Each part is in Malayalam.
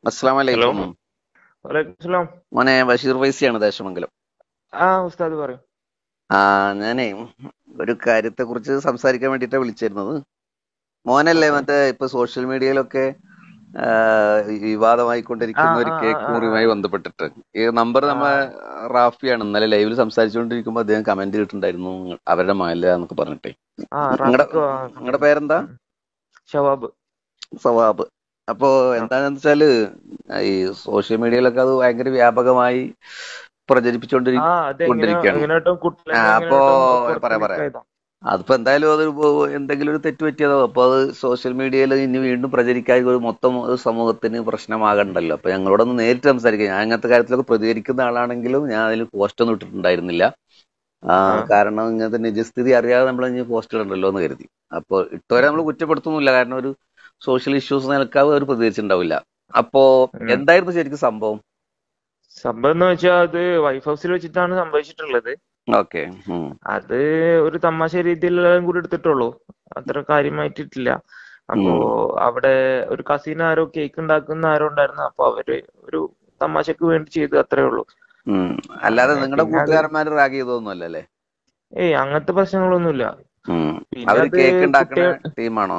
അസ്സാം വലൈക്കും വലൈക്കും സ്ലാം മോനെ ബഷീർ ഫൈസിയാണ് ദേശമംഗലം ആ ഉസ്താദ് പറയും ആ ഞാനേ ഒരു കാര്യത്തെ കുറിച്ച് സംസാരിക്കാൻ വേണ്ടിട്ടാ വിളിച്ചിരുന്നത് മോനല്ലേ മറ്റേ ഇപ്പൊ സോഷ്യൽ മീഡിയയിലൊക്കെ ആ, വിവാദമായിക്കൊണ്ടിരിക്കുന്ന ആ, ഒരു ആ, കേക്ക് ആ, ആ. മുറിയുമായി ബന്ധപ്പെട്ടിട്ട് ഈ നമ്പർ നമ്മ റാഫിയാണ് ഇന്നലെ ലൈവിൽ സംസാരിച്ചുകൊണ്ടിരിക്കുമ്പോൾ അദ്ദേഹം കമന്റ് ഇട്ടിട്ടുണ്ടായിരുന്നു അവരുടെ മകല്ല എന്നൊക്കെ പറഞ്ഞിട്ടേ ആ നിങ്ങടെ റാഫിക്ക് ആ, നിങ്ങളുടെ പേരെന്താ ഷവാബ് സവാബ് അപ്പോ എന്താണെന്ന് വെച്ചാല് ഈ സോഷ്യൽ മീഡിയയിലൊക്കെ അത് ഭയങ്കര വ്യാപകമായി പ്രചരിപ്പിച്ചുകൊണ്ടിരിക്കും ആ അത് എങ്ങനെ കൊണ്ടിരിക്കുകയാണ്. എങ്ങനെയായിട്ടും കുട്ടികളെ ആ, അപ്പോ എങ്ങനെയായിട്ടും പറയാം, പറയാം. പുറത്ത് ഇതാ. അതിപ്പോ എന്തായാലും അത് ഇപ്പോ എന്തെങ്കിലും ഒരു തെറ്റ് പറ്റിയതോ അപ്പൊ അത് സോഷ്യൽ മീഡിയയിൽ ഇനി വീണ്ടും പ്രചരിക്കാൻ ഒരു മൊത്തം ഒരു സമൂഹത്തിന് പ്രശ്നമാകണ്ടല്ലോ അപ്പൊ ഞങ്ങളോടൊന്ന് നേരിട്ട് സംസാരിക്കാം ഞാൻ അങ്ങനത്തെ കാര്യത്തിലൊക്കെ പ്രതികരിക്കുന്ന ആളാണെങ്കിലും ഞാൻ അതിൽ പോസ്റ്റ് ഒന്നും ഇട്ടിട്ടുണ്ടായിരുന്നില്ല ആ, ആ. കാരണം ഇങ്ങനത്തെ നിജസ്ഥിതി അറിയാതെ നമ്മൾ ഇനി പോസ്റ്റ് ഇടണ്ടല്ലോ എന്ന് കരുതി അപ്പൊ ഇട്ടവരെ നമ്മൾ കുറ്റപ്പെടുത്തുന്നില്ല കാരണം ഒരു സോഷ്യൽ ഇഷ്യൂസ് നിലക്കാവ് അവർ പ്രതികരിച്ചിട്ടുണ്ടാവില്ല അപ്പോ ഉം. എന്തായിരുന്നു ശരിക്കും സംഭവം സംഭവം എന്ന് വെച്ചാൽ അത് വൈഫ് ഹൗസിൽ വെച്ചിട്ടാണ് സംഭവിച്ചിട്ടുള്ളത് ഓക്കെ അത് ഒരു തമാശ രീതിയിലെല്ലാം കൂടി എടുത്തിട്ടുള്ളൂ അത്ര കാര്യമായിട്ടില്ല അപ്പോ അവിടെ ഒരു കസിൻ ആരോ കേക്ക് ഉണ്ടാക്കുന്ന ആരോ ഉണ്ടായിരുന്നു അപ്പൊ അവര് ഒരു തമാശക്ക് വേണ്ടി ചെയ്തു അത്രേ ഉള്ളൂ അല്ലാതെ നിങ്ങളുടെ പിന്നെ അത് കൂട്ടുകാരന്മാർ റാഗ് ചെയ്തൊന്നും അല്ലല്ലേ ഏയ് അങ്ങനത്തെ പ്രശ്നങ്ങളൊന്നുമില്ല ഉം. പിന്നെ അവര് അത് കേക്ക് ഉണ്ടാക്കുന്ന കുട്ടികൾ ടീമാണോ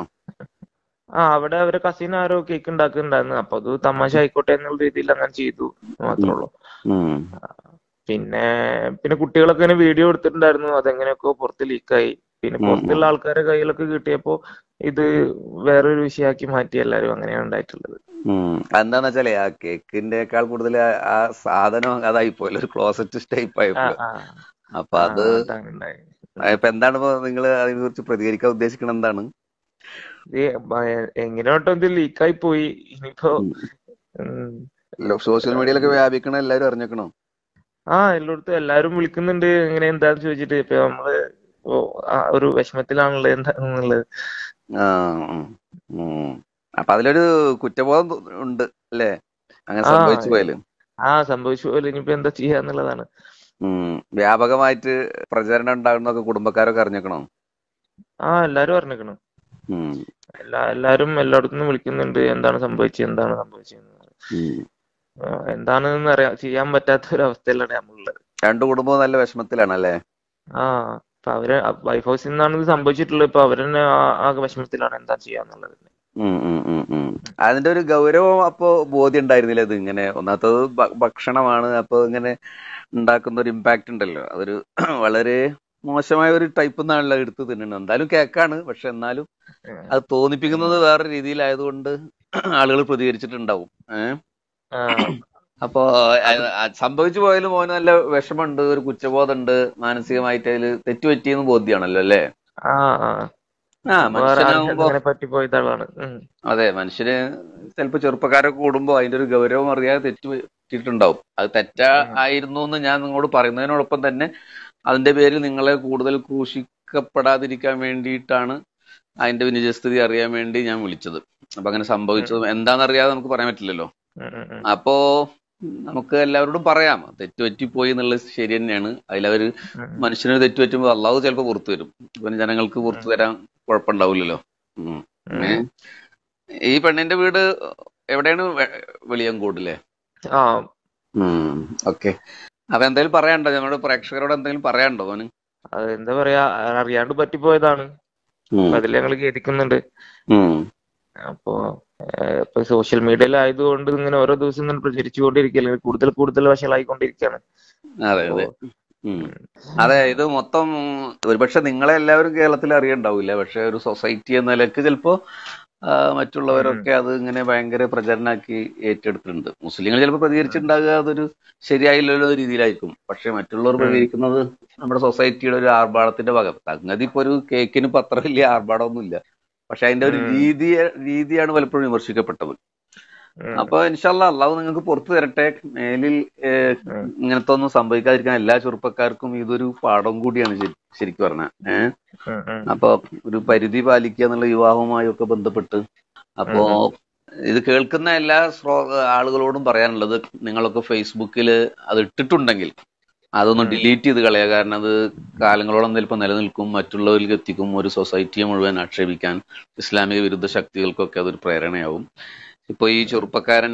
ആ അവിടെ അവരെ കസിൻ ആരോ കേക്ക് ഉണ്ടാക്കുന്നുണ്ടായിരുന്നു അപ്പൊ അത് തമാശ ആയിക്കോട്ടെ എന്നുള്ള രീതിയിൽ അങ്ങനെ ചെയ്തു മാത്രമേ ഉള്ളൂ ഉം. പിന്നെ പിന്നെ കുട്ടികളൊക്കെ ഇങ്ങനെ വീഡിയോ എടുത്തിട്ടുണ്ടായിരുന്നു അതെങ്ങനെയൊക്കെ പുറത്ത് ലീക്കായി പിന്നെ ഉം, പുറത്തുള്ള ആൾക്കാരെ കയ്യിലൊക്കെ കിട്ടിയപ്പോ ഇത് വേറൊരു വിഷയമാക്കി മാറ്റി എല്ലാരും അങ്ങനെയാണ് ഉണ്ടായിട്ടുള്ളത് ഉം. അതെന്താന്ന് വെച്ചാലേ ആ കേക്കിന്റെക്കാൾ കൂടുതൽ ആ ആ സാധനം അതായി പോയല്ലോ ഒരു ക്ലോസറ്റ് ടൈപ്പ് ആ ആയിപ്പോയോ ആ അപ്പൊ ആ, അത് അതാണ് ഉണ്ടായത് ഇപ്പൊ എന്താണ് ഇപ്പൊ നിങ്ങൾ അതിനെ കുറിച്ച് പ്രതികരിക്കാൻ ഉദ്ദേശിക്കുന്നത് എന്താണ് ഇത് ഭയ- എങ്ങനെയോട്ടോ ഇത് ലീക്കായി പോയി ഇനിയിപ്പോ ഉം, സോഷ്യൽ മീഡിയയിലൊക്കെ വ്യാപിക്കണ എല്ലാരും അറിഞ്ഞേക്കണോ ആ എല്ലായിടത്തും എല്ലാരും വിളിക്കുന്നുണ്ട് എങ്ങനെ എന്താന്ന് ചോദിച്ചിട്ട് ഇപ്പൊ നമ്മള് ഓ, ആ ഒരു വിഷമത്തിലാണുള്ളത് എന്താന്നുള്ളത് ആ ഉം. ഉം. അപ്പൊ അതിലൊരു കുറ്റബോധം തോ- ഉണ്ട് അല്ലേ അങ്ങനെ ആ സംഭവിച്ചു പോയാല് ആ സംഭവിച്ചു പോലെ ഇനിയിപ്പോ എന്താ ചെയ്യാന്നുള്ളതാണ് ഉം. വ്യാപകമായിട്ട് പ്രചരണം ഉണ്ടാകുന്നൊക്കെ കുടുംബക്കാരൊക്കെ അറിഞ്ഞേക്കണോ ആ എല്ലാരും അറിഞ്ഞിക്കണ് ഉം. എല്ലാ എല്ലാരും എല്ലായിടത്തുനിന്നും വിളിക്കുന്നുണ്ട് എന്താണ് സംഭവിച്ചത് എന്താണ് സംഭവിച്ചത് ഉം. എന്താണെന്ന് അറിയാൻ ചെയ്യാൻ പറ്റാത്ത ഒരു അവസ്ഥയിലാണ് നമ്മളുള്ളത് രണ്ടു കുടുംബവും നല്ല വിഷമത്തിലാണ് അല്ലേ ആ അപ്പൊ അവര് വൈഫ് ഹൗസിൽ നിന്നാണ് ഇത് സംഭവിച്ചിട്ടുള്ളത് ഇപ്പൊ അവരെന്നെ ആ- ആകെ വിഷമത്തിലാണ് എന്താ ചെയ്യാന്നുള്ളത് ഉം ഉം ഉം ഉം. അതിന്റെ ഒരു ഗൗരവം അപ്പോ ബോധ്യം ഉണ്ടായിരുന്നില്ല ഇത് ഇങ്ങനെ ഒന്നാമത്തത് ഭ- ഭക്ഷണമാണ് അപ്പൊ ഇങ്ങനെ ഉണ്ടാക്കുന്ന ഒരു ഇമ്പാക്ട് ഉണ്ടല്ലോ അതൊരു വളരെ മോശമായ ഒരു ടൈപ്പ് നിന്നാണല്ലോ എടുത്ത് തിന്നുന്നത് എന്തായാലും കേക്കാണ് പക്ഷെ എന്നാലും അത് തോന്നിപ്പിക്കുന്നത് വേറെ രീതിയിലായതുകൊണ്ട് ആളുകൾ പ്രതികരിച്ചിട്ടുണ്ടാവും ഏഹ് ആ അപ്പോ അ- അ- സംഭവിച്ചു പോയാലും മോന് നല്ല വിഷമമുണ്ട് ഒരു കുറ്റബോധമുണ്ട് മാനസികമായിട്ട് അതിൽ തെറ്റുപറ്റിയെന്ന് ബോധ്യമാണല്ലോ അല്ലേ ആ ആ ആ വേറെ മനുഷ്യനാകുമ്പോ അങ്ങനെ പറ്റിപ്പോയതാണ് ഉം. അതെ മനുഷ്യന് ചിലപ്പോ ചെറുപ്പക്കാരൊക്കെ കൂടുമ്പോ അതിന്റെ ഒരു ഗൗരവം അറിയാതെ തെറ്റ് പറ്റിയിട്ടുണ്ടാവും അത് തെറ്റാ ആയിരുന്നു എന്ന് ഞാൻ നിങ്ങളോട് പറയുന്നതിനോടൊപ്പം തന്നെ അതിന്റെ പേരിൽ നിങ്ങളെ കൂടുതൽ ക്രൂശിക്കപ്പെടാതിരിക്കാൻ വേണ്ടിയിട്ടാണ് അതിന്റെ നിജസ്ഥിതി അറിയാൻ വേണ്ടി ഞാൻ വിളിച്ചത് അപ്പൊ അങ്ങനെ സംഭവിച്ചത് എന്താണെന്നറിയാതെ നമുക്ക് പറയാൻ പറ്റില്ലല്ലോ ഉം, ഉം, ഉം. അപ്പോ നമുക്ക് എല്ലാവരോടും പറയാം തെറ്റ് പറ്റിപ്പോയി എന്നുള്ളത് ശരി തന്നെയാണ് അതിലവര് ഉം. മനുഷ്യന് തെറ്റ് പറ്റുമ്പോൾ അള്ളാഹു ചിലപ്പോൾ പുറത്തു വരും പിന്നെ ജനങ്ങൾക്ക് പുറത്തു തരാൻ കുഴപ്പമുണ്ടാവില്ലല്ലോ ഉം. ഏ? ഈ പെണ്ണിന്റെ വീട് എവിടെയാണ് വെ- വെളിയങ്കോടില്ലേ ആ ഓക്കെ അപ്പൊ എന്തെങ്കിലും പറയാനുണ്ടോ ഞങ്ങളുടെ പ്രേക്ഷകരോട് എന്തെങ്കിലും പറയാനുണ്ടോ അവന് അത് എന്താ പറയാ അറിയാണ്ട് പറ്റിപ്പോയതാണ് അപ്പൊ അതിൽ ഞങ്ങൾ ഖേദിക്കുന്നുണ്ട് അപ്പോ ഏഹ്, ഇപ്പൊ സോഷ്യൽ മീഡിയയിലായതുകൊണ്ട് ഇങ്ങനെ ഓരോ ദിവസം ഇങ്ങനെ പ്രചരിച്ചുകൊണ്ടിരിക്കുകയല്ലേ കൂടുതൽ കൂടുതൽ വഷളായിക്കൊണ്ടിരിക്കുകയാണ് അതെ അതെ ഉം. അതെ ഇത് മൊത്തം ഒരുപക്ഷെ നിങ്ങളെ എല്ലാവരും കേരളത്തിൽ അറിയണ്ടാവില്ല പക്ഷെ ഒരു സൊസൈറ്റി എന്ന നിലക്ക് ചിലപ്പോ ആ, മറ്റുള്ളവരൊക്കെ അത് ഇങ്ങനെ ഭയങ്കര പ്രചരണാക്കി ഏറ്റെടുത്തിട്ടുണ്ട് മുസ്ലിങ്ങൾ ചിലപ്പോൾ പ്രതികരിച്ചിട്ടുണ്ടാകുക അതൊരു ശരിയായില്ലല്ലോ എന്ന രീതിയിലായിരിക്കും പക്ഷെ മറ്റുള്ളവർ പ്രതികരിക്കുന്നത് നമ്മുടെ സൊസൈറ്റിയുടെ ഒരു ആർഭാടത്തിന്റെ ഭാഗം സംഗതി ഇപ്പൊ ഒരു കേക്കിന് ഇപ്പൊ അത്ര വലിയ ആർഭാടമൊന്നുമില്ല പക്ഷെ അതിന്റെ ഒരു രീതി രീതിയാണ് പലപ്പോഴും വിമർശിക്കപ്പെട്ടത് ഉം. അപ്പൊ ഇൻഷാല്ല അള്ളാഹു നിങ്ങൾക്ക് പുറത്തു തരട്ടെ മേലിൽ ഏഹ്, ഇങ്ങനത്തെ ഒന്നും സംഭവിക്കാതിരിക്കാൻ എല്ലാ ചെറുപ്പക്കാർക്കും ഇതൊരു പാഠം കൂടിയാണ് ശരി- ശരിക്കും പറഞ്ഞ ഏഹ് ഉം, ഉം. അപ്പൊ ഒരു പരിധി പാലിക്കുക എന്നുള്ള വിവാഹവുമായി ഒക്കെ ബന്ധപ്പെട്ട് അപ്പോ ഇത് കേൾക്കുന്ന എല്ലാ ശ്രോ ആളുകളോടും പറയാനുള്ളത് നിങ്ങളൊക്കെ ഫേസ്ബുക്കിൽ അത് ഇട്ടിട്ടുണ്ടെങ്കിൽ അതൊന്ന് ഡിലീറ്റ് ചെയ്ത് കളയുക കാരണം അത് കാലങ്ങളോളം ചിലപ്പോൾ നിലനിൽക്കും മറ്റുള്ളവരിലേക്ക് എത്തിക്കും ഒരു സൊസൈറ്റിയെ മുഴുവൻ ആക്ഷേപിക്കാൻ ഇസ്ലാമിക വിരുദ്ധ ശക്തികൾക്കൊക്കെ അതൊരു പ്രേരണയാവും ഇപ്പൊ ഈ ചെറുപ്പക്കാരൻ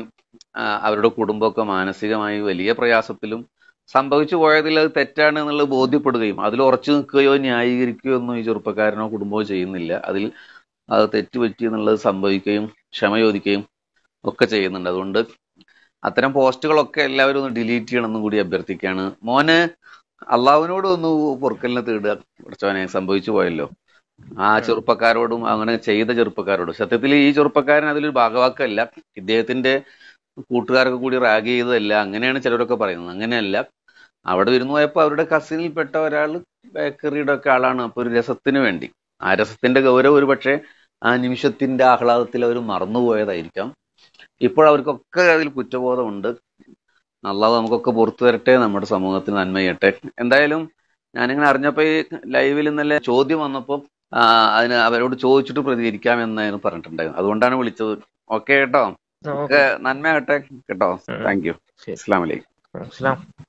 ആ, അവരുടെ കുടുംബമൊക്കെ മാനസികമായി വലിയ പ്രയാസത്തിലും സംഭവിച്ചു പോയതിൽ അത് തെറ്റാണ് എന്നുള്ളത് ബോധ്യപ്പെടുകയും അതിൽ ഉറച്ചു നിൽക്കുകയോ ന്യായീകരിക്കുകയോ ഒന്നും ഈ ചെറുപ്പക്കാരനോ കുടുംബമോ ചെയ്യുന്നില്ല അതിൽ അത് തെറ്റുപറ്റി എന്നുള്ളത് സംഭവിക്കുകയും ക്ഷമ ചോദിക്കുകയും ഒക്കെ ചെയ്യുന്നുണ്ട് അതുകൊണ്ട് അത്തരം പോസ്റ്റുകളൊക്കെ എല്ലാവരും ഒന്ന് ഡിലീറ്റ് ചെയ്യണമെന്നും കൂടി അഭ്യർത്ഥിക്കുകയാണ് മോന് അള്ളാഹുവിനോട് ഒന്ന് പൊറുക്കലിനെ തേടുക കുറച്ചവനെ സംഭവിച്ചു പോയല്ലോ ആ ചെറുപ്പക്കാരോടും അങ്ങനെ ചെയ്ത ചെറുപ്പക്കാരോടും സത്യത്തിൽ ഈ ചെറുപ്പക്കാരൻ അതിലൊരു ഭാഗവാക്കല്ല ഇദ്ദേഹത്തിന്റെ കൂട്ടുകാരൊക്കെ കൂടി റാഗ് ചെയ്തതല്ല അങ്ങനെയാണ് ചിലരൊക്കെ പറയുന്നത് അങ്ങനെയല്ല അവിടെ വിരുന്ന് പോയപ്പോൾ അവരുടെ കസിനിൽപ്പെട്ട ഒരാൾ ബേക്കറിയുടെ ഒക്കെ ആളാണ് അപ്പൊ ഒരു രസത്തിന് വേണ്ടി ആ രസത്തിന്റെ ഗൗരവം ഒരു പക്ഷേ ആ നിമിഷത്തിന്റെ ആഹ്ലാദത്തിൽ അവർ മറന്നുപോയതായിരിക്കാം ഇപ്പോൾ അവർക്കൊക്കെ അതിൽ കുറ്റബോധമുണ്ട് അള്ളാഹ് നമുക്കൊക്കെ പുറത്തു വരട്ടെ നമ്മുടെ സമൂഹത്തിന് നന്മ ചെയ്യട്ടെ എന്തായാലും ഞാനിങ്ങനെ അറിഞ്ഞപ്പോ ഈ ലൈവിൽ ഇന്നലെ ചോദ്യം വന്നപ്പോൾ അതിന് അവരോട് ചോദിച്ചിട്ട് പ്രതികരിക്കാം എന്നായിരുന്നു പറഞ്ഞിട്ടുണ്ടായിരുന്നു അതുകൊണ്ടാണ് വിളിച്ചത് ഓക്കെ കേട്ടോ ഓക്കെ ഒക്കെ നന്മ ആകട്ടെ കേട്ടോ താങ്ക് യു ശരി അസ്സാം വലൈക്കും അസ്സലാം